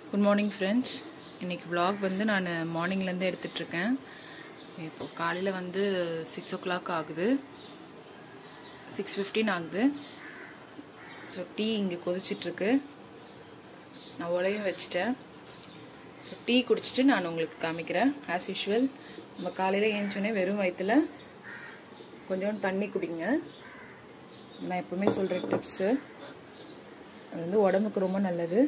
good morning friends இன்றைக்கி vlog வந்து நான் மார்னிங்லேருந்து எடுத்துட்ருக்கேன் இப்போ காலையில் வந்து சிக்ஸ் ஓ கிளாக் ஆகுது சிக்ஸ் ஃபிஃப்டீன் ஆகுது ஸோ டீ இங்கே கொதிச்சிட்ருக்கு நான் உலையும் வச்சுட்டேன் ஸோ டீ குடிச்சிட்டு நான் உங்களுக்கு காமிக்கிறேன் ஆஸ் யூஷுவல் நம்ம காலையில் ஏஞ்சோடனே வெறும் வயிற்றுல கொஞ்சோண்டு தண்ணி குடிங்க நான் எப்பவுமே சொல்கிற டிப்ஸு அது வந்து உடம்புக்கு ரொம்ப நல்லது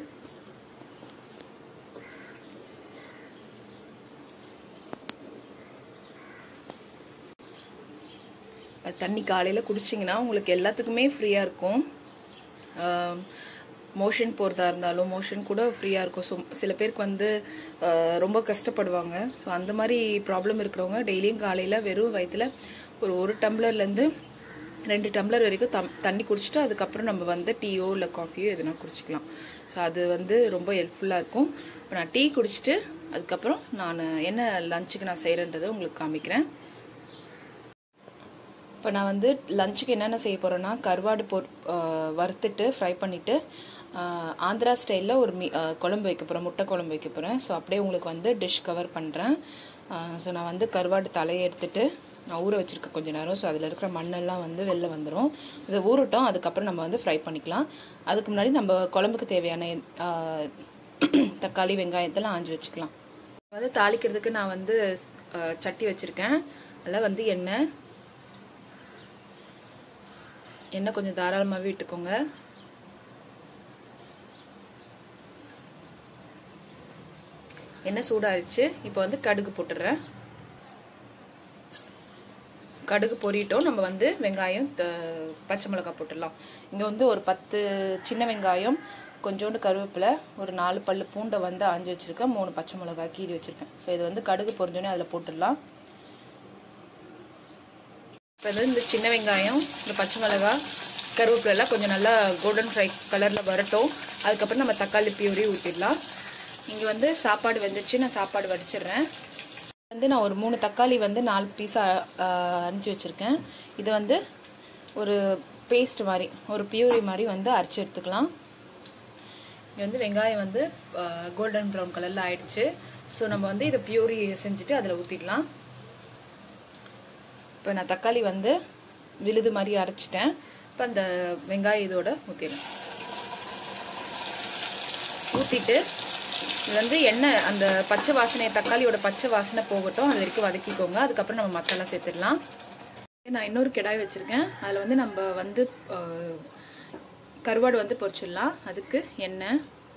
அது தண்ணி காலையில் குடிச்சிங்கன்னா உங்களுக்கு எல்லாத்துக்குமே ஃப்ரீயாக இருக்கும் மோஷன் போகிறதா இருந்தாலும் மோஷன் கூட ஃப்ரீயாக இருக்கும் ஸோ சில பேருக்கு வந்து ஆஹ், ரொம்ப கஷ்டப்படுவாங்க ஸோ அந்த மாதிரி ப்ராப்ளம் இருக்கிறவங்க டெய்லியும் காலையில் வெறும் வயிற்றுல ஒரு ஒரு டம்ளர்லேருந்து ரெண்டு டம்ளர் வரைக்கும் தம் தண்ணி குடிச்சிட்டு அதுக்கப்புறம் நம்ம வந்து டீயோ இல்லை காஃபியோ எதுனா குடிச்சிக்கலாம் ஸோ அது வந்து ரொம்ப ஹெல்ப்ஃபுல்லாக இருக்கும் இப்போ நான் டீ குடிச்சிட்டு அதுக்கப்புறம் நான் என்ன லஞ்சுக்கு நான் செய்கிறேன்றதை உங்களுக்கு காமிக்கிறேன் இப்போ நான் வந்து லஞ்சுக்கு என்னென்ன செய்ய போகிறேன்னா கருவாடு போ ஆஹ் வறுத்துட்டு ஃப்ரை பண்ணிவிட்டு ஆந்திரா ஸ்டைலில் ஒரு மீ ஆஹ் குழம்பு வைக்க போகிறேன் முட்டை குழம்பு வைக்க போகிறேன் ஸோ அப்படியே உங்களுக்கு வந்து டிஷ் கவர் பண்ணுறேன் ஸோ நான் வந்து கருவாடு தலையை எடுத்துட்டு நான் ஊற வச்சுருக்கேன் கொஞ்ச நேரம் ஸோ அதில் இருக்கிற மண்ணெல்லாம் வந்து வெளில வந்துடும் இதை ஊறட்டும் அதுக்கப்புறம் நம்ம வந்து ஃப்ரை பண்ணிக்கலாம் அதுக்கு முன்னாடி நம்ம குழம்புக்கு தேவையான ஆஹ் தக்காளி வெங்காயத்தெல்லாம் ஆஞ்சு வச்சுக்கலாம் வந்து தாளிக்கிறதுக்கு நான் வந்து ஆஹ் சட்டி வச்சுருக்கேன் அதில் வந்து எண்ணெய் எண்ணெய் கொஞ்சம் தாராளமாகவே விட்டுக்கோங்க எண்ணெய் சூடாயிடுச்சு இப்போ வந்து கடுகு போட்டுடுறேன் கடுகு பொரியட்டும் நம்ம வந்து வெங்காயம் த- பச்சை மிளகாய் போட்டுடலாம் இங்கே வந்து ஒரு பத்து சின்ன வெங்காயம் கொஞ்சோண்டு கருவேப்பிலை ஒரு நாலு பல்லு பூண்டை வந்து ஆஞ்சு வச்சுருக்கேன் மூணு பச்சை மிளகாய் கீறி வச்சுருக்கேன் ஸோ இது வந்து கடுகு பொரிஞ்சோடனே அதில் போட்டுடலாம் இப்போ வந்து இந்த சின்ன வெங்காயம் இந்த பச்சை மிளகாய் கருவேப்பிலை எல்லாம் கொஞ்சம் நல்லா கோல்டன் ஃப்ரை கலரில் வரட்டும் அதுக்கப்புறம் நம்ம தக்காளி பியூரி ஊற்றிடலாம் இங்கே வந்து சாப்பாடு வெந்துச்சு நான் சாப்பாடு வடிச்சிடுறேன் வந்து நான் ஒரு மூணு தக்காளி வந்து நாலு பீஸாக அரிஞ்சு வச்சுருக்கேன் இதை வந்து ஒரு பேஸ்ட் மாதிரி ஒரு பியூரி மாதிரி வந்து அரைச்சி எடுத்துக்கலாம் இங்கே வந்து வெங்காயம் வந்து கோல்டன் ப்ரௌன் கலரில் ஆயிடுச்சு ஸோ நம்ம வந்து இதை பியூரி செஞ்சுட்டு அதில் ஊற்றிடலாம் இப்போ நான் தக்காளி வந்து விழுது மாதிரி அரைச்சிட்டேன் இப்போ அந்த வெங்காயம் இதோட ஊற்றிடுறேன் ஊற்றிட்டு இது வந்து எண்ணெய் அந்த பச்சை வாசனை தக்காளியோட பச்சை வாசனை போகட்டும் அது வரைக்கும் வதக்கிக்கோங்க அதுக்கப்புறம் நம்ம மசாலா சேர்த்துடலாம் நான் இன்னொரு கிடாய் வச்சுருக்கேன் அதில் வந்து நம்ம வந்து அஹ், கருவாடு வந்து பொரிச்சிடலாம் அதுக்கு எண்ணெய்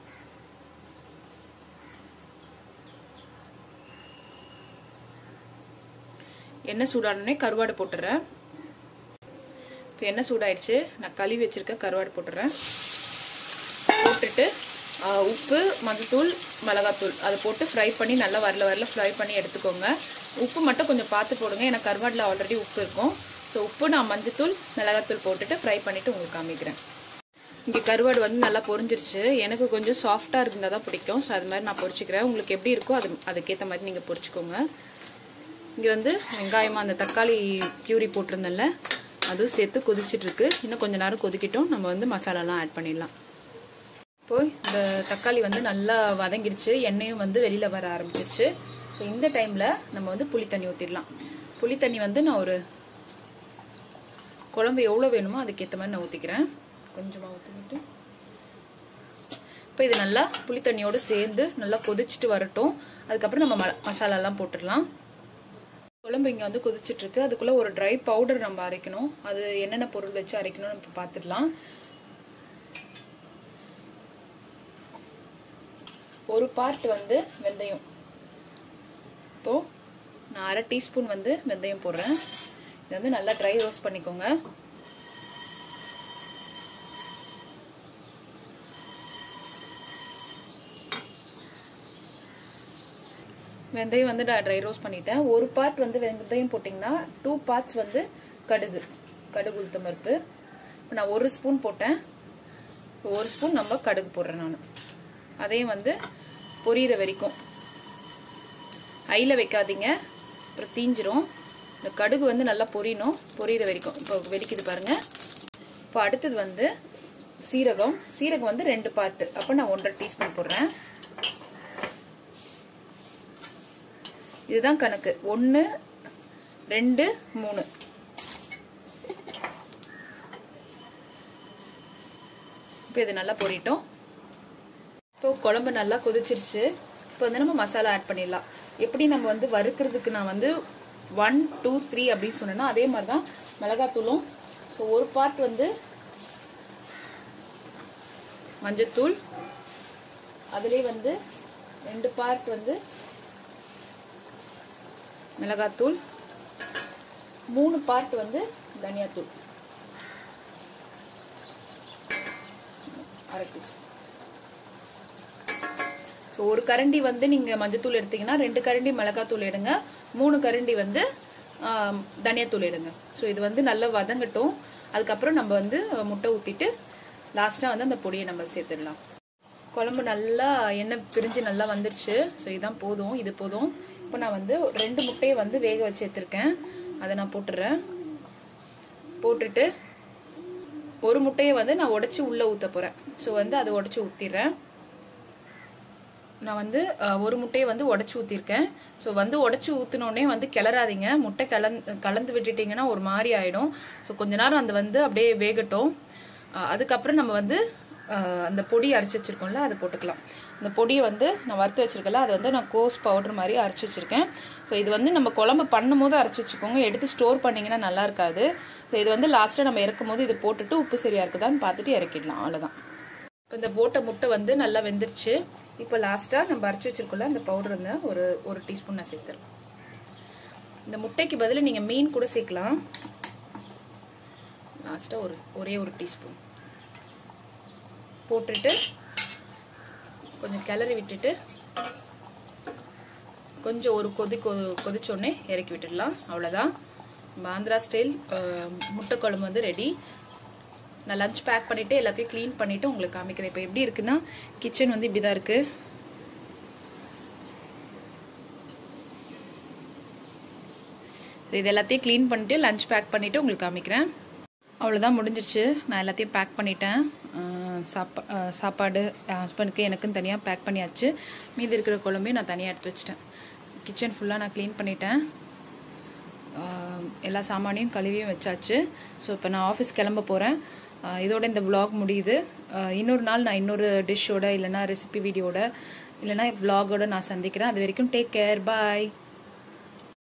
எண்ணெய் சூடானோடனே கருவாடு போட்டுடுறேன் இப்போ எண்ணெய் சூடாயிடுச்சு நான் கழுவி வச்சிருக்க கருவாடு போட்டுடுறேன் போட்டுட்டு ஆ, உப்பு மஞ்சத்தூள் மிளகாத்தூள் அதை போட்டு ஃப்ரை பண்ணி நல்லா வரல வரல ஃப்ரை பண்ணி எடுத்துக்கோங்க உப்பு மட்டும் கொஞ்சம் பார்த்து போடுங்க ஏன்னா கருவாடில் ஆல்ரெடி உப்பு இருக்கும் ஸோ உப்பு நான் மஞ்சத்தூள் மிளகாத்தூள் போட்டுட்டு ஃப்ரை பண்ணிவிட்டு உங்களுக்கு காமிக்கிறேன் இங்கே கருவாடு வந்து நல்லா பொரிஞ்சிருச்சு எனக்கு கொஞ்சம் சாஃப்டாக இருந்தால் தான் பிடிக்கும் ஸோ அது மாதிரி நான் பொரிச்சிக்கிறேன் உங்களுக்கு எப்படி இருக்கோ அது அதுக்கேற்ற மாதிரி நீங்கள் பொரிச்சுக்கோங்க இங்கே வந்து வெங்காயமாக அந்த தக்காளி பியூரி போட்டிருந்தேன்ல அதுவும் சேர்த்து கொதிச்சிட்டு இருக்கு இன்னும் கொஞ்ச நேரம் கொதிக்கிட்டோம் நம்ம வந்து மசாலாலாம் ஆட் பண்ணிடலாம் இப்போ இந்த தக்காளி வந்து நல்லா வதங்கிடுச்சு எண்ணெயும் வந்து வெளியில் வர ஆரம்பிச்சிருச்சு ஸோ இந்த டைமில் நம்ம வந்து புளி தண்ணி ஊற்றிடலாம் புளி தண்ணி வந்து நான் ஒரு குழம்பு எவ்வளோ வேணுமோ அதுக்கேற்ற மாதிரி நான் ஊற்றிக்கிறேன் கொஞ்சமாக ஊற்றிக்கிட்டு இப்போ இது நல்லா புளி தண்ணியோடு சேர்ந்து நல்லா கொதிச்சுட்டு வரட்டும் அதுக்கப்புறம் நம்ம ம- மசாலாலாம் போட்டுடலாம் குழம்பு இங்கே வந்து கொதிச்சிட்டு இருக்கு அதுக்குள்ளே ஒரு ட்ரை பவுடர் நம்ம அரைக்கணும் அது என்னென்ன பொருள் வச்சு அரைக்கணும்னு இப்போ பார்த்துடலாம் ஒரு பார்ட் வந்து வெந்தயம் இப்போ நான் அரை டீஸ்பூன் வந்து வெந்தயம் போடுறேன் இது வந்து நல்லா ட்ரை ரோஸ்ட் பண்ணிக்கோங்க வெந்தயம் வந்து நான் ட்ரை ரோஸ்ட் பண்ணிட்டேன் ஒரு பார்ட் வந்து வெந்தயம் போட்டிங்கன்னா டூ பார்ட்ஸ் வந்து கடுகு கடுகு உளுத்தம் பருப்பு இப்போ நான் ஒரு ஸ்பூன் போட்டேன் இப்போ ஒரு ஸ்பூன் நம்ம கடுகு போடுறேன் நான் அதையும் வந்து பொரியிற வரைக்கும் ஐயில் வைக்காதீங்க அப்புறம் தீஞ்சிரும் இந்த கடுகு வந்து நல்லா பொரியணும் பொரியிற வரைக்கும் இப்போ வெடிக்குது பாருங்க இப்போ அடுத்தது வந்து சீரகம் சீரகம் வந்து ரெண்டு பார்ட்டு அப்போ நான் ஒன்றரை டீஸ்பூன் போடுறேன் இதுதான் கணக்கு ஒன்று ரெண்டு மூணு இப்போ இது நல்லா பொரிட்டோம் இப்போ குழம்பு நல்லா கொதிச்சிருச்சு இப்போ வந்து நம்ம மசாலா ஆட் பண்ணிடலாம் எப்படி நம்ம வந்து வறுக்கிறதுக்கு நான் வந்து ஒன் டூ த்ரீ அப்படின்னு சொன்னேன்னா அதே மாதிரி தான் மிளகாத்தூளும் ஸோ ஒரு பார்ட் வந்து மஞ்சத்தூள் அதுலேயே வந்து ரெண்டு பார்ட் வந்து மிளகாத்தூள் மூணு பார்ட் வந்து தனியாத்தூள் அரை டீஸ்பூன் ஸோ ஒரு கரண்டி வந்து நீங்கள் மஞ்சத்தூள் எடுத்தீங்கன்னா ரெண்டு கரண்டி மிளகாத்தூள் எடுங்க மூணு கரண்டி வந்து ஆம், தனியாத்தூள் எடுங்க ஸோ இது வந்து நல்லா வதங்கட்டும் அதுக்கப்புறம் நம்ம வந்து முட்டை ஊற்றிட்டு லாஸ்ட்டாக வந்து அந்த பொடியை நம்ம சேர்த்துடலாம் குழம்பு நல்லா எண்ணெய் பிரிஞ்சு நல்லா வந்துருச்சு ஸோ இதுதான் போதும் இது போதும் இப்போ நான் வந்து ரெண்டு முட்டையை வந்து வேக வச்சு எடுத்திருக்கேன் அதை நான் போட்டுடுறேன் போட்டுட்டு ஒரு முட்டையை வந்து நான் உடைச்சு உள்ள ஊத்த போறேன் ஸோ வந்து அதை உடைச்சு ஊத்திடுறேன் நான் வந்து அஹ், ஒரு முட்டையை வந்து உடைச்சு ஊத்திருக்கேன் ஸோ வந்து உடைச்சு ஊத்தினோடனே வந்து கிளறாதீங்க முட்டை கலந்து கலந்து விட்டுட்டீங்கன்னா ஒரு மாதிரி ஆயிடும் ஸோ கொஞ்ச நேரம் அந்த வந்து அப்படியே வேகட்டும் அஹ், அதுக்கப்புறம் நம்ம வந்து அஹ், அந்த பொடி அரைச்சி வச்சிருக்கோம்ல அதை போட்டுக்கலாம் அந்த பொடியை வந்து நான் வறுத்து வச்சிருக்கல அதை வந்து நான் கோஸ் பவுடர் மாதிரி அரைச்சி வச்சிருக்கேன் ஸோ இது வந்து நம்ம குழம்பு பண்ணும் போது அரைச்சி வச்சுக்கோங்க எடுத்து ஸ்டோர் பண்ணீங்கன்னா நல்லா இருக்காது ஸோ இது வந்து லாஸ்ட்டாக நம்ம இறக்கும் போது இது போட்டுட்டு உப்பு சரியா இருக்குதான்னு பார்த்துட்டு இறக்கிடலாம் அவ்வளோதான் இப்போ இந்த போட்ட முட்டை வந்து நல்லா வெந்துருச்சு இப்போ லாஸ்ட்டாக நம்ம அரைச்சி வச்சிருக்கோம்ல அந்த பவுடர் வந்து ஒரு ஒரு டீஸ்பூன் நான் சேர்த்துறேன் இந்த முட்டைக்கு பதில் நீங்கள் மீன் கூட சேர்க்கலாம் லாஸ்ட்டாக ஒரு ஒரே ஒரு டீஸ்பூன் போட்டுட்டு கொஞ்சம் கிளறி விட்டுட்டு கொஞ்சம் ஒரு கொதி கொ கொதிச்சோடனே இறக்கி விட்டுடலாம் அவ்வளோதான் நம்ம ஆந்திரா ஸ்டைல் முட்டை குழம்பு வந்து ரெடி நான் லஞ்ச் பேக் பண்ணிவிட்டு எல்லாத்தையும் க்ளீன் பண்ணிவிட்டு உங்களுக்கு காமிக்கிறேன் இப்போ எப்படி இருக்குன்னா கிச்சன் வந்து இப்படி தான் இருக்குது ஸோ இது எல்லாத்தையும் க்ளீன் பண்ணிட்டு லஞ்ச் பேக் பண்ணிவிட்டு உங்களுக்கு காமிக்கிறேன் அவ்வளோதான் முடிஞ்சிருச்சு நான் எல்லாத்தையும் பேக் பண்ணிட்டேன் அஹ் சாப்பா அஹ் சாப்பாடு என் ஹஸ்பண்டுக்கு எனக்குன்னு தனியாக பேக் பண்ணியாச்சு மீதி இருக்கிற குழம்பையும் நான் தனியாக எடுத்து வச்சிட்டேன் கிச்சன் ஃபுல்லாக நான் க்ளீன் பண்ணிட்டேன் ஆஹ் எல்லா சாமானையும் கழுவியும் வச்சாச்சு ஸோ இப்போ நான் ஆஃபீஸ் கிளம்ப போகிறேன் இதோட இந்த vlog முடியுது ஆஹ் இன்னொரு நாள் நான் இன்னொரு டிஷ்ஷோட இல்லைன்னா ரெசிபி வீடியோட இல்லைன்னா vlogஓட நான் சந்திக்கிறேன் அது வரைக்கும் டேக் கேர் பாய்